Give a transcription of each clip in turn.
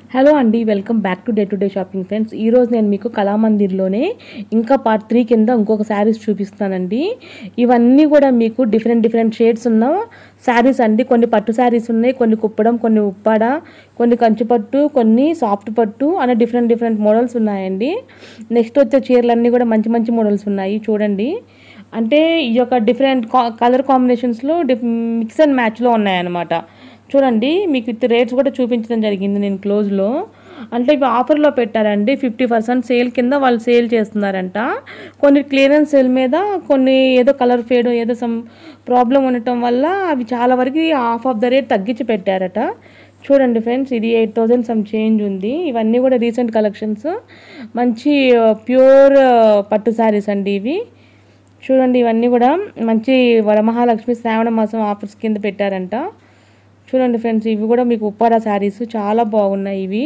hello అండి welcome back to day to day shopping friends ఈరోజు నేను మీకు కళామందిర్లోనే ఇంకా పార్ట్ త్రీ కింద ఇంకొక శారీస్ చూపిస్తానండి ఇవన్నీ కూడా మీకు డిఫరెంట్ డిఫరెంట్ షేడ్స్ ఉన్న శారీస్ అండి కొన్ని పట్టు శారీస్ ఉన్నాయి కొన్ని కుప్పడం కొన్ని ఉప్పాడ కొన్ని కంచు పట్టు కొన్ని సాఫ్ట్ పట్టు అనే డిఫరెంట్ డిఫరెంట్ మోడల్స్ ఉన్నాయండి నెక్స్ట్ వచ్చే చీరలన్నీ కూడా మంచి మంచి మోడల్స్ ఉన్నాయి చూడండి అంటే ఈ యొక్క డిఫరెంట్ కలర్ కాంబినేషన్స్లో డిఫ్ మిక్స్ అండ్ మ్యాచ్లో ఉన్నాయన్నమాట చూడండి మీకు విత్ రేట్స్ కూడా చూపించడం జరిగింది నేను క్లోజ్లో అంటే ఇవి ఆఫర్లో పెట్టారండి ఫిఫ్టీ పర్సెంట్ సేల్ కింద వాళ్ళు సేల్ చేస్తున్నారంట కొన్ని క్లియరెన్స్ సేల్ మీద కొన్ని ఏదో కలర్ ఫేడ్ ఏదో సమ్ ప్రాబ్లం ఉండటం వల్ల అవి చాలా వరకు హాఫ్ ఆఫ్ ద రేట్ తగ్గించి పెట్టారట చూడండి ఫ్రెండ్స్ ఇది ఎయిట్ థౌజండ్ సమ్ చేంజ్ ఉంది ఇవన్నీ కూడా రీసెంట్ కలెక్షన్స్ మంచి ప్యూర్ పట్టు శారీస్ అండి ఇవి చూడండి ఇవన్నీ కూడా మంచి వరమహాలక్ష్మి శ్రావణ మాసం ఆఫర్స్ కింద పెట్టారంట చూడండి ఫ్రెండ్స్ ఇవి కూడా మీకు ఉప్పాడ శారీస్ చాలా బాగున్నాయి ఇవి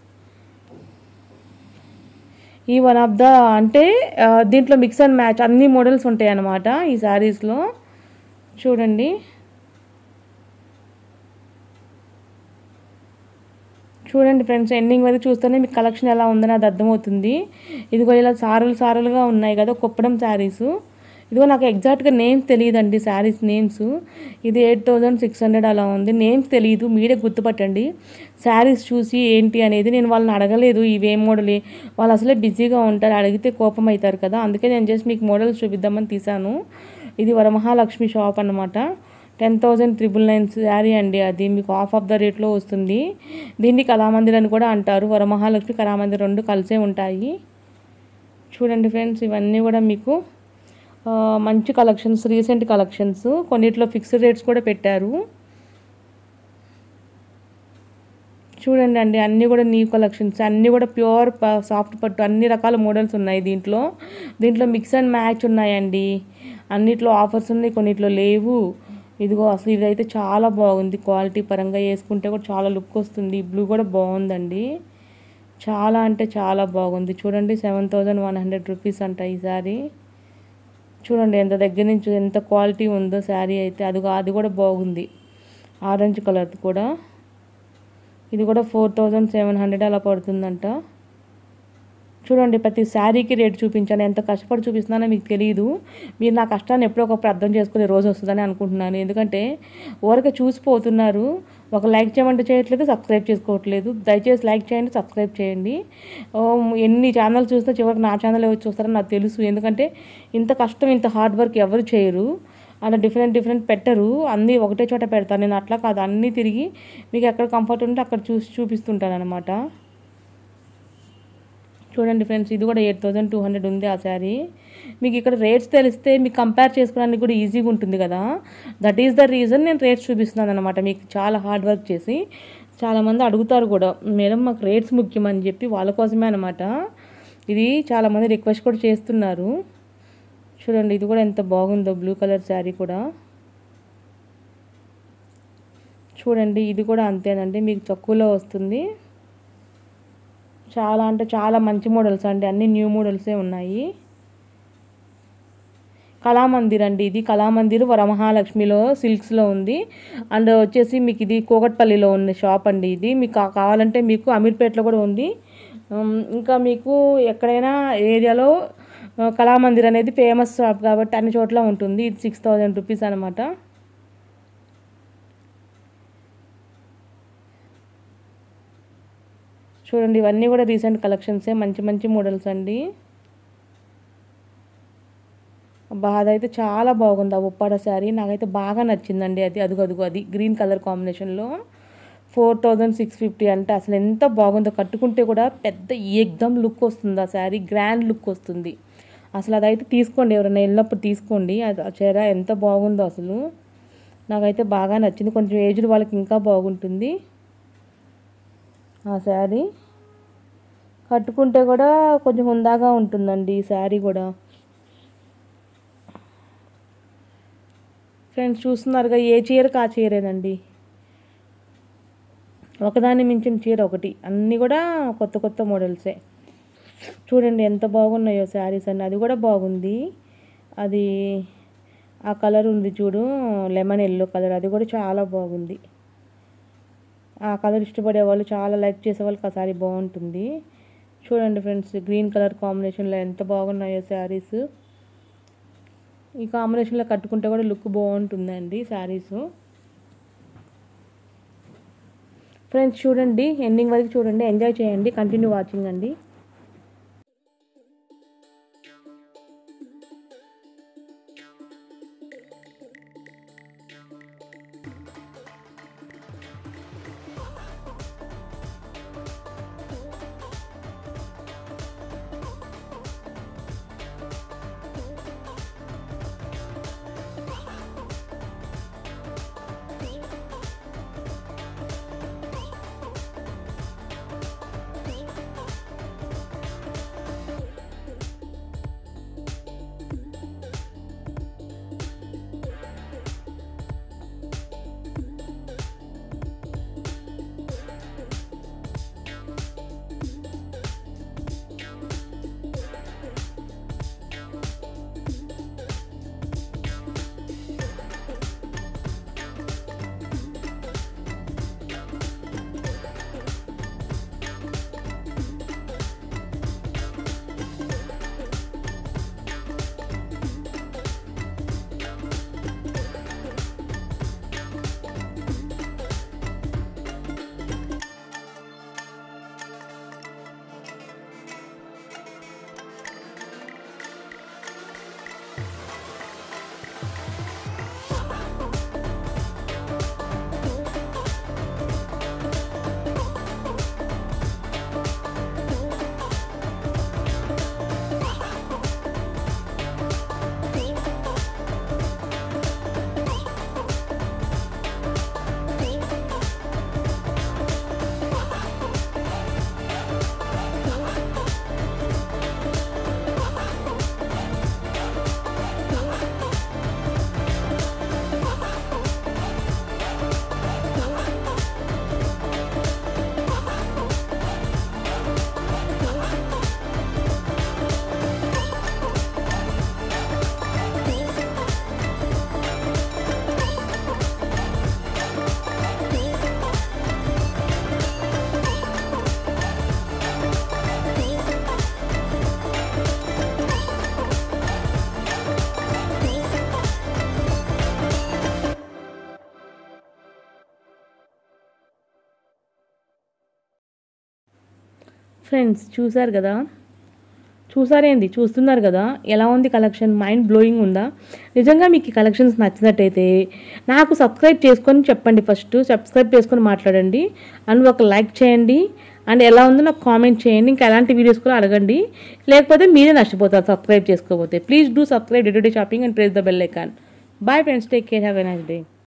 ఈ వన్ ఆఫ్ ద అంటే ఆ, దీంట్లో మిక్స్ అండ్ మ్యాచ్ అన్ని మోడల్స్ ఉంటాయి అన్నమాట ఈ శారీస్లో చూడండి చూడండి ఫ్రెండ్స్ ఎండింగ్ వరకు చూస్తేనే మీకు కలెక్షన్ ఎలా ఉందని అది అర్థమవుతుంది ఇదిగో ఇలా సారలు సారలుగా ఉన్నాయి కదా కుప్పడం శారీస్ ఇదిగో నాకు ఎగ్జాక్ట్గా నేమ్స్ తెలియదండి శారీస్ నేమ్స్ ఇది ఎయిట్ థౌజండ్ సిక్స్ హండ్రెడ్ అలా ఉంది నేమ్స్ తెలియదు మీరే గుర్తుపట్టండి శారీస్ చూసి ఏంటి అనేది నేను వాళ్ళని అడగలేదు ఇవేం మోడల్ వాళ్ళు అసలే బిజీగా ఉంటారు అడిగితే కోపం అవుతారు కదా అందుకే నేను జస్ట్ మీకు మోడల్స్ చూపిద్దామని తీసాను ఇది వరమహాలక్ష్మి షాప్ అన్నమాట ten thousand triple nine sari అండి అది మీకు ఆఫ్ ఆఫ్ ద రేట్లో వస్తుంది దీన్ని కళామందిర్ అని కూడా అంటారు వరమహాలక్ష్మి కళామందిర్ రెండు కలిసే ఉంటాయి చూడండి ఫ్రెండ్స్ ఇవన్నీ కూడా మీకు ఆ, మంచి కలెక్షన్స్ రీసెంట్ కలెక్షన్స్ కొన్నిట్లో ఫిక్స్డ్ రేట్స్ కూడా పెట్టారు చూడండి అండి అన్నీ కూడా న్యూ కలెక్షన్స్ అన్నీ కూడా ప్యూర్ సాఫ్ట్ పట్టు అన్ని రకాల మోడల్స్ ఉన్నాయి దీంట్లో దీంట్లో మిక్స్ అండ్ మ్యాచ్ ఉన్నాయండి అన్నిట్లో ఆఫర్స్ ఉన్నాయి కొన్నిట్లో లేవు ఇదిగో అసలు ఇదైతే చాలా బాగుంది క్వాలిటీ పరంగా వేసుకుంటే కూడా చాలా లుక్ వస్తుంది బ్లూ కూడా బాగుందండి చాలా అంటే చాలా బాగుంది చూడండి seven thousand one hundred rupees అంట ఈ సారీ చూడండి ఎంత దగ్గర నుంచి ఎంత క్వాలిటీ ఉందో శారీ అయితే అది అది కూడా బాగుంది ఆరెంజ్ కలర్ కూడా ఇది కూడా ఫోర్ థౌజండ్ సెవెన్ హండ్రెడ్ అలా పడుతుందంట చూడండి ప్రతి శారీకి రేట్ చూపించాను ఎంత కష్టపడి చూపిస్తున్నానో మీకు తెలియదు మీరు నా కష్టాన్ని ఎప్పుడో ఒకప్పుడు అర్థం చేసుకునే రోజు వస్తుందని అనుకుంటున్నాను ఎందుకంటే ఊరికే చూసిపోతున్నారు ఒక లైక్ చేయమంటే చేయట్లేదు సబ్స్క్రైబ్ చేసుకోవట్లేదు దయచేసి లైక్ చేయండి సబ్స్క్రైబ్ చేయండి ఓ, ఎన్ని ఛానల్ చూస్తే చివరికి నా ఛానల్ ఎవరు చూస్తారో నాకు తెలుసు ఎందుకంటే ఇంత కష్టం ఇంత హార్డ్ వర్క్ ఎవరు చేయరు అలా డిఫరెంట్ డిఫరెంట్ పెట్టరు అన్నీ ఒకటే చోట పెడతాను నేను అట్లా కాదు అన్నీ తిరిగి మీకు ఎక్కడ కంఫర్ట్ ఉంటే అక్కడ చూసి చూపిస్తుంటాను అనమాట చూడండి ఫ్రెండ్స్ ఇది కూడా ఎయిట్ థౌజండ్ టూ హండ్రెడ్ ఉంది ఆ శారీ మీకు ఇక్కడ రేట్స్ తెలిస్తే మీకు కంపేర్ చేసుకోవడానికి కూడా ఈజీగా ఉంటుంది కదా దట్ ఈస్ ద రీజన్ నేను రేట్స్ చూపిస్తున్నాను అనమాట మీకు చాలా హార్డ్ వర్క్ చేసి చాలామంది అడుగుతారు కూడా మేడం మాకు రేట్స్ ముఖ్యం అని చెప్పి వాళ్ళ కోసమే అనమాట ఇది చాలామంది రిక్వెస్ట్ కూడా చేస్తున్నారు చూడండి ఇది కూడా ఎంత బాగుందో బ్లూ కలర్ శారీ కూడా చూడండి ఇది కూడా అంతేనండి మీకు తక్కువలో వస్తుంది చాలా అంటే చాలా మంచి మోడల్స్ అండి అన్ని న్యూ మోడల్సే ఉన్నాయి కళామందిర్ అండి ఇది కళామందిర్ వరమహాలక్ష్మిలో సిల్క్స్లో ఉంది అండ్ వచ్చేసి మీకు ఇది కోకట్పల్లిలో ఉన్న షాప్ అండి ఇది మీకు కా- కావాలంటే మీకు అమీర్పేటలో కూడా ఉంది ఉమ్, ఇంకా మీకు ఎక్కడైనా ఏరియాలో ఆ, కళామందిర్ అనేది ఫేమస్ షాప్ కాబట్టి అన్ని చోట్ల ఉంటుంది ఇది సిక్స్ థౌజండ్ రూపీస్ అనమాట చూడండి ఇవన్నీ కూడా రీసెంట్ కలెక్షన్సే మంచి మంచి మోడల్స్ అండి అబ్బా అదైతే చాలా బాగుంది ఆ ఉప్పాడ శారీ నాకైతే బాగా నచ్చిందండి అది అదుగు అదుగు అది గ్రీన్ కలర్ కాంబినేషన్లో ఫోర్ థౌజండ్ సిక్స్ ఫిఫ్టీ అంటే అసలు ఎంత బాగుందో కట్టుకుంటే కూడా పెద్ద ఎగ్దమ్ లుక్ వస్తుంది ఆ శారీ గ్రాండ్ లుక్ వస్తుంది అసలు అదైతే తీసుకోండి ఎవరైనా వెళ్ళినప్పుడు తీసుకోండి అది ఆ చీర ఎంత బాగుందో అసలు నాకైతే బాగా నచ్చింది కొంచెం ఏజ్డ్ వాళ్ళకి ఇంకా బాగుంటుంది ఆ శారీ కట్టుకుంటే కూడా కొంచెం హుందాగా ఉంటుందండి ఈ శారీ కూడా ఫ్రెండ్స్ చూస్తున్నారుగా ఏ చీరకు ఆ చీరేనండి ఒకదాన్ని మించిన చీర ఒకటి అన్నీ కూడా కొత్త కొత్త మోడల్సే చూడండి ఎంత బాగున్నాయో శారీస్ అన్నీ అది కూడా బాగుంది అది ఆ కలర్ ఉంది చూడు లెమన్ ఎల్లో కలర్ అది కూడా చాలా బాగుంది ఆ కలర్ ఇష్టపడే వాళ్ళు చాలా లైక్ చేసే వాళ్ళకి ఆ శారీ బాగుంటుంది చూడండి ఫ్రెండ్స్ గ్రీన్ కలర్ కాంబినేషన్లో ఎంత బాగున్నాయో శారీస్ ఈ కాంబినేషన్లో కట్టుకుంటే కూడా లుక్ బాగుంటుందండి శారీస్ ఫ్రెండ్స్ చూడండి ఎండింగ్ వరకు చూడండి ఎంజాయ్ చేయండి కంటిన్యూ వాచింగ్ అండి ఫ్రెండ్స్ చూసారు కదా చూసారేంది చూస్తున్నారు కదా ఎలా ఉంది కలెక్షన్ మైండ్ బ్లోయింగ్ ఉందా నిజంగా మీకు ఈ కలెక్షన్స్ నచ్చినట్టయితే నాకు సబ్స్క్రైబ్ చేసుకొని చెప్పండి ఫస్ట్ సబ్స్క్రైబ్ చేసుకొని మాట్లాడండి అండ్ ఒక లైక్ చేయండి అండ్ ఎలా ఉందో నాకు కామెంట్ చేయండి ఇంకా ఎలాంటి వీడియోస్ కూడా అడగండి లేకపోతే మీరే నష్టపోతారు సబ్స్క్రైబ్ చేసుకోకపోతే please do subscribe day to day shopping and press the bell icon bye friends take care have a nice day